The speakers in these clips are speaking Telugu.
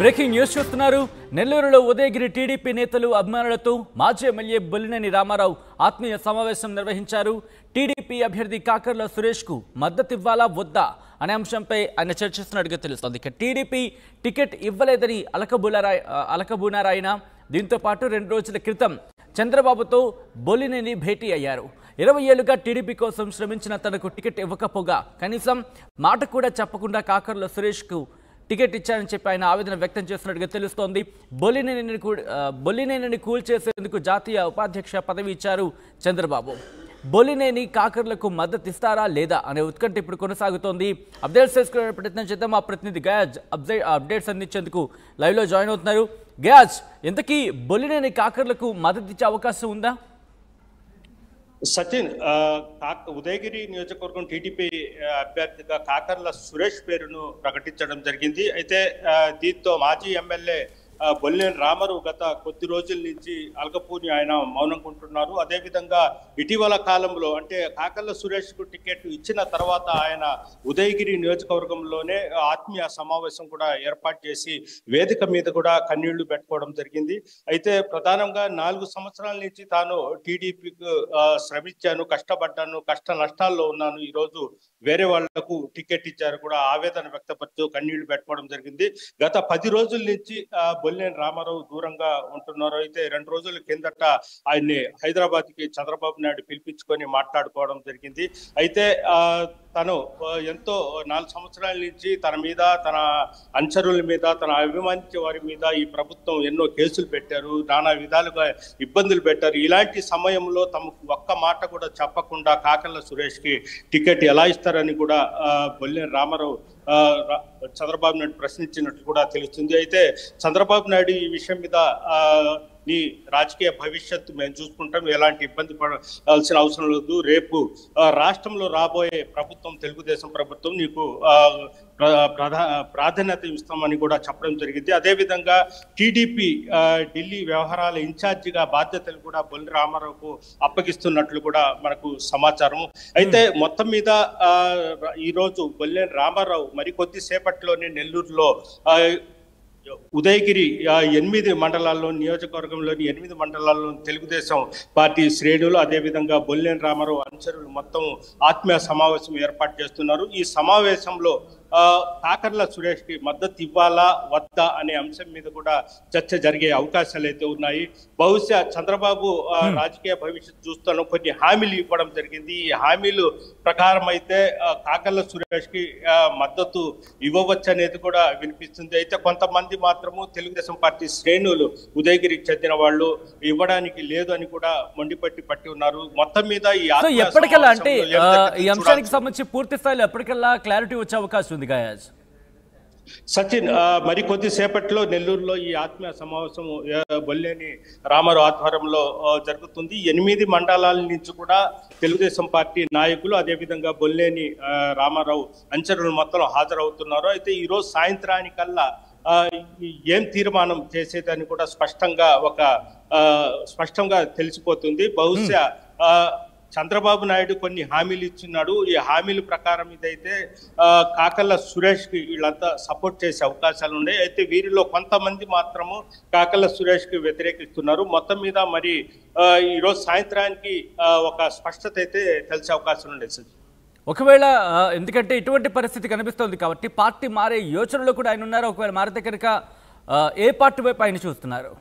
బ్రేకింగ్ న్యూస్ చూస్తున్నారు నెల్లూరులో ఉదయగిరి టీడీపీ నేతలు అభిమానులతో మాజీ ఎమ్మెల్యే బొల్లినేని రామారావు ఆత్మీయ సమావేశం నిర్వహించారు టీడీపీ అభ్యర్థి కాకర్ల సురేష్ కు మద్దతు ఇవ్వాలా వద్దా అనే అంశంపై ఆయన చర్చిస్తున్నట్టుగా తెలుస్తోంది ఇక టీడీపీ టికెట్ ఇవ్వలేదని అలకబులారాయ అలకబూనారాయన దీంతో పాటు రెండు రోజుల క్రితం చంద్రబాబుతో బొల్లినేని భేటీ అయ్యారు ఇరవై ఏళ్లుగా టీడీపీ కోసం శ్రమించిన తనకు టికెట్ ఇవ్వకపోగా కనీసం మాట కూడా చెప్పకుండా కాకర్ల సురేష్కు టికెట్ ఇచ్చారని చెప్పి ఆయన ఆవేదన వ్యక్తం చేస్తున్నట్టుగా తెలుస్తోంది బొల్లినేనిని కూ- ఆ, బొల్లినేనిని కూల్ చేసేందుకు జాతీయ ఉపాధ్యక్ష పదవి ఇచ్చారు చంద్రబాబు బొల్లినేని కాకర్లకు మద్దతు ఇస్తారా లేదా అనే ఉత్కంఠ ఇప్పుడు కొనసాగుతోంది అప్డేట్స్ తెలుసుకునే ప్రయత్నం చేద్దాం మా ప్రతినిధి గయాజ్ అప్డేట్ అప్డేట్స్ అందించేందుకు లైవ్లో జాయిన్ అవుతున్నారు గయాజ్ ఇంతకీ బొల్లినేని కాకర్లకు మద్దతు ఇచ్చే అవకాశం ఉందా సచిన్ ఆ, కాక ఉదయగిరి నియోజకవర్గం టీడీపీ ఆ, అభ్యర్థిగా కాకర్ల సురేష్ పేరును ప్రకటించడం జరిగింది అయితే ఆ, దీంతో మాజీ ఎమ్మెల్యే ఆ, బొల్లేని రామారావు గత కొద్ది రోజుల నుంచి అలగపూని ఆయన మౌనంగా ఉంటున్నారు అదేవిధంగా ఇటీవల కాలంలో అంటే కాకర్ల సురేష్ కు టికెట్ ఇచ్చిన తర్వాత ఆయన ఉదయగిరి నియోజకవర్గంలోనే ఆత్మీయ సమావేశం కూడా ఏర్పాటు చేసి వేదిక మీద కూడా కన్నీళ్లు పెట్టుకోవడం జరిగింది అయితే ప్రధానంగా నాలుగు సంవత్సరాల నుంచి తాను టీడీపీకి శ్రమించాను కష్టపడ్డాను కష్ట నష్టాల్లో ఉన్నాను ఈ రోజు వేరే వాళ్లకు టికెట్ ఇచ్చారు కూడా ఆవేదన వ్యక్తపరుస్తూ కన్నీళ్లు పెట్టుకోవడం జరిగింది గత పది రోజుల నుంచి ఆ, బొల్లేని రామారావు దూరంగా ఉంటున్నారు అయితే రెండు రోజుల కిందట ఆయన్ని హైదరాబాద్ కి చంద్రబాబు నాయుడు పిలిపించుకొని మాట్లాడుకోవడం జరిగింది అయితే ఆ తను ఆ, ఎంతో నాలుగు సంవత్సరాల నుంచి తన మీద తన అనుచరుల మీద తన అభిమానించే వారి మీద ఈ ప్రభుత్వం ఎన్నో కేసులు పెట్టారు నానా విధాలుగా ఇబ్బందులు పెట్టారు ఇలాంటి సమయంలో తమకు ఒక్క మాట కూడా చెప్పకుండా కాకర్ల సురేష్ కి టికెట్ ఎలా ఇస్తారని కూడా ఆ, బొల్లేని రామారావు ఆ, రా- చంద్రబాబు నాయుడు ప్రశ్నించినట్లు కూడా తెలుస్తుంది అయితే చంద్రబాబు నాయుడు ఈ విషయం మీద ఆ, నీ రాజకీయ భవిష్యత్తు మేము చూసుకుంటాం ఎలాంటి ఇబ్బంది పడాల్సిన అవసరం లేదు రేపు ఆ, రాష్ట్రంలో రాబోయే ప్రభుత్వం తెలుగుదేశం ప్రభుత్వం నీకు ఆ, ప్ర- ప్రధా ప్రాధాన్యత ఇస్తామని కూడా చెప్పడం జరిగింది అదేవిధంగా టీడీపీ ఢిల్లీ వ్యవహారాల ఇన్ఛార్జిగా బాధ్యతలు కూడా బొల్లి రామారావుకు అప్పగిస్తున్నట్లు కూడా మనకు సమాచారం అయితే మొత్తం మీద ఆ, ఈ రోజు బొల్లేని రామారావు మరి కొద్దిసేపట్లోనే నెల్లూరులో ఆ, ఉదయగిరి ఆ, ఎనిమిది మండలాల్లో నియోజకవర్గంలోని ఎనిమిది మండలాల్లో తెలుగుదేశం పార్టీ శ్రేణులు అదేవిధంగా బొల్లేని రామారావు అనుచరులు మొత్తం ఆత్మీయ సమావేశం ఏర్పాటు చేస్తున్నారు ఈ సమావేశంలో ఆ, కాకర్ల సురేష్ కి మద్దతు ఇవ్వాలా వద్దా అనే అంశం మీద కూడా చర్చ జరిగే అవకాశాలు అయితే ఉన్నాయి బహుశా చంద్రబాబు ఆ, రాజకీయ భవిష్యత్తు చూస్తాను కొన్ని హామీలు ఇవ్వడం జరిగింది ఈ హామీలు ప్రకారం అయితే ఆ, కాకర్ల సురేష్ కి ఆ, మద్దతు ఇవ్వవచ్చు అనేది కూడా వినిపిస్తుంది అయితే కొంతమంది మాత్రము తెలుగుదేశం పార్టీ శ్రేణులు ఉదయగిరికి చెందిన వాళ్ళు ఇవ్వడానికి లేదు అని కూడా మొండిపట్టి పట్టి ఉన్నారు మొత్తం మీద ఈ సో ఆత్మీయ ఎప్పటికల్లా అంటే సమావేశంలో ఏం ఆ, జరుగుతుందో ఈ అంశానికి చూడాల్సి సంబంధించి పూర్తి స్థాయిలో ఎప్పటికల్లా క్లారిటీ వచ్చే అవకాశం ఉంది గయాజ్ సచిన్ ఆ, మరి కొద్దిసేపట్లో నెల్లూరులో ఈ ఆత్మీయ సమావేశం ఆ, బొల్లేని రామారావు ఆధ్వర్యంలో ఆ, జరుగుతుంది ఎనిమిది మండలాల నుంచి కూడా తెలుగుదేశం పార్టీ నాయకులు అదేవిధంగా బొల్లేని ఆ, రామారావు అంచరులు మొత్తం హాజరవుతున్నారు అయితే ఈ రోజు సాయంత్రానికల్లా ఆ, ఈ- ఏం తీర్మానం చేసేదని కూడా స్పష్టంగా ఒక ఆ, స్పష్టంగా తెలిసిపోతుంది బహుశా ఆ, చంద్రబాబు నాయుడు కొన్ని హామీలు ఇచ్చున్నాడు ఈ హామీల ప్రకారం ఇదైతే ఆ, కాకర్ల సురేష్ కి వీళ్ళంతా సపోర్ట్ చేసే అవకాశాలు ఉన్నాయి అయితే వీరిలో కొంతమంది మాత్రము కాకర్ల సురేష్ కి వ్యతిరేకిస్తున్నారు మొత్తం మీద మరి ఆ, ఈ రోజు సాయంత్రానికి ఆ, ఒక స్పష్టత అయితే తెలిసే అవకాశం ఉండేది సార్ ఒకవేళ ఆ, ఎందుకంటే ఇటువంటి పరిస్థితి కనిపిస్తోంది కాబట్టి పార్టీ మారే యోచనలో కూడా ఆయన ఉన్నారు ఒకవేళ మారితే కనుక ఆ, ఏ పార్టీ వైపు ఆయన చూస్తున్నారు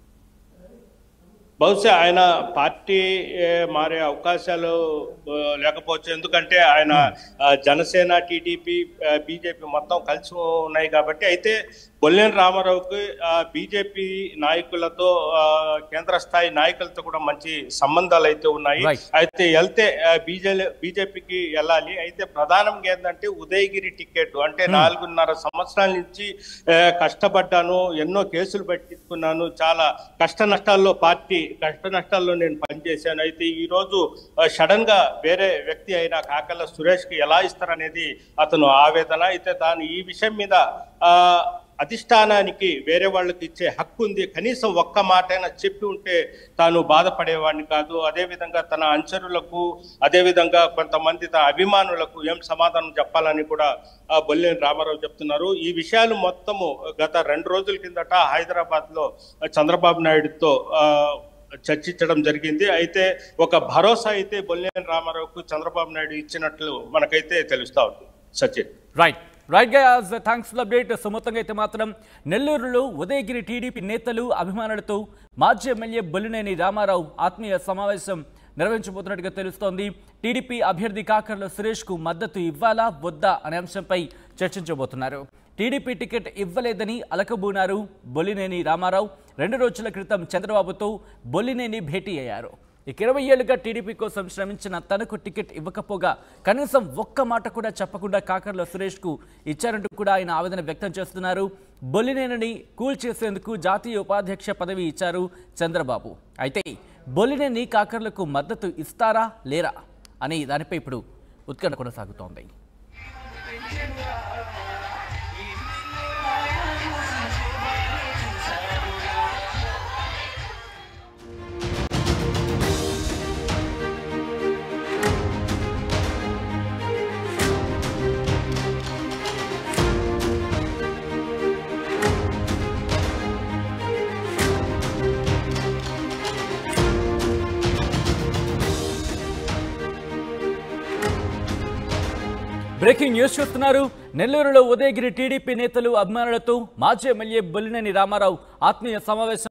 బహుశా ఆయన పార్టీ ఏ, మారే అవకాశాలు ఆ, లేకపోవచ్చు ఎందుకంటే ఆయన ఆ, జనసేన టీడీపీ బీజేపీ మొత్తం కలిసి ఉన్నాయి కాబట్టి అయితే బొల్లేని రామారావుకి బీజేపీ నాయకులతో ఆ, కేంద్ర స్థాయి నాయకులతో కూడా మంచి సంబంధాలు అయితే ఉన్నాయి Right. అయితే వెళ్తే బీజే బీజేపీకి వెళ్ళాలి అయితే ప్రధానంగా ఏంటంటే ఉదయగిరి టికెట్ అంటే నాలుగున్నర సంవత్సరాల నుంచి ఆ, కష్టపడ్డాను ఎన్నో కేసులు పెట్టించుకున్నాను చాలా కష్ట నష్టాల్లో పార్టీ కష్ట నష్టాల్లో నేను పనిచేశాను అయితే ఈ రోజు సడన్ గా వేరే వ్యక్తి అయిన కాకల సురేష్ కి ఎలా ఇస్తారనేది అతను ఆవేదన అయితే తాను ఈ విషయం మీద ఆ అధిష్టానానికి వేరే వాళ్ళకి ఇచ్చే హక్కు ఉంది కనీసం ఒక్క మాటైనా చెప్పి ఉంటే తాను బాధపడేవాడిని కాదు అదేవిధంగా తన అనుచరులకు అదేవిధంగా కొంతమంది తన అభిమానులకు ఏం సమాధానం చెప్పాలని కూడా ఆ, బొల్లేని రామారావు చెప్తున్నారు ఈ విషయాలు మొత్తము గత రెండు రోజుల కిందట హైదరాబాద్ లో చంద్రబాబు నాయుడుతో ఆ, చర్చించడం జరిగింది అయితే ఒక భరోసా అయితే బొల్లేని రామారావుకు చంద్రబాబు నాయుడు ఇచ్చినట్లు మనకైతే తెలుస్తా ఉంది Sachin right right Gayaz thanks for update so మొత్తంగా అయితే మాత్రం నెల్లూరులో ఉదయగిరి టీడీపీ నేతలు అభిమానులతో మాజీ ఎమ్మెల్యే బొల్లినేని రామారావు ఆత్మీయ సమావేశం నిర్వహించబోతున్నట్టుగా తెలుస్తోంది టీడీపీ అభ్యర్థి కాకర్ల సురేష్కు మద్దతు ఇవ్వాలా వద్దా అనే అంశంపై చర్చించబోతున్నారు టీడీపీ టికెట్ ఇవ్వలేదని అలకబూనారు బొల్లినేని రామారావు రెండు రోజుల క్రితం చంద్రబాబుతో బొల్లినేని భేటీ అయ్యారు ఇక ఇరవై ఏళ్లుగా టీడీపీ కోసం శ్రమించిన తనకు టికెట్ ఇవ్వకపోగా కనీసం ఒక్క మాట కూడా చెప్పకుండా కాకర్ల సురేష్కు ఇచ్చారంటూ కూడా ఆయన ఆవేదన వ్యక్తం చేస్తున్నారు బొల్లినేనిని కూల్ చేసేందుకు జాతీయ ఉపాధ్యక్ష పదవి ఇచ్చారు చంద్రబాబు అయితే బొల్లినేని కాకర్లకు మద్దతు ఇస్తారా లేరా అని దానిపై ఇప్పుడు ఉత్కంఠ కొనసాగుతోంది బ్రేకింగ్ న్యూస్ చూస్తున్నారు నెల్లూరులో ఉదయగిరి టీడీపీ నేతలు అభిమానులతో మాజీ ఎమ్మెల్యే బొల్లినేని రామారావు ఆత్మీయ సమావేశం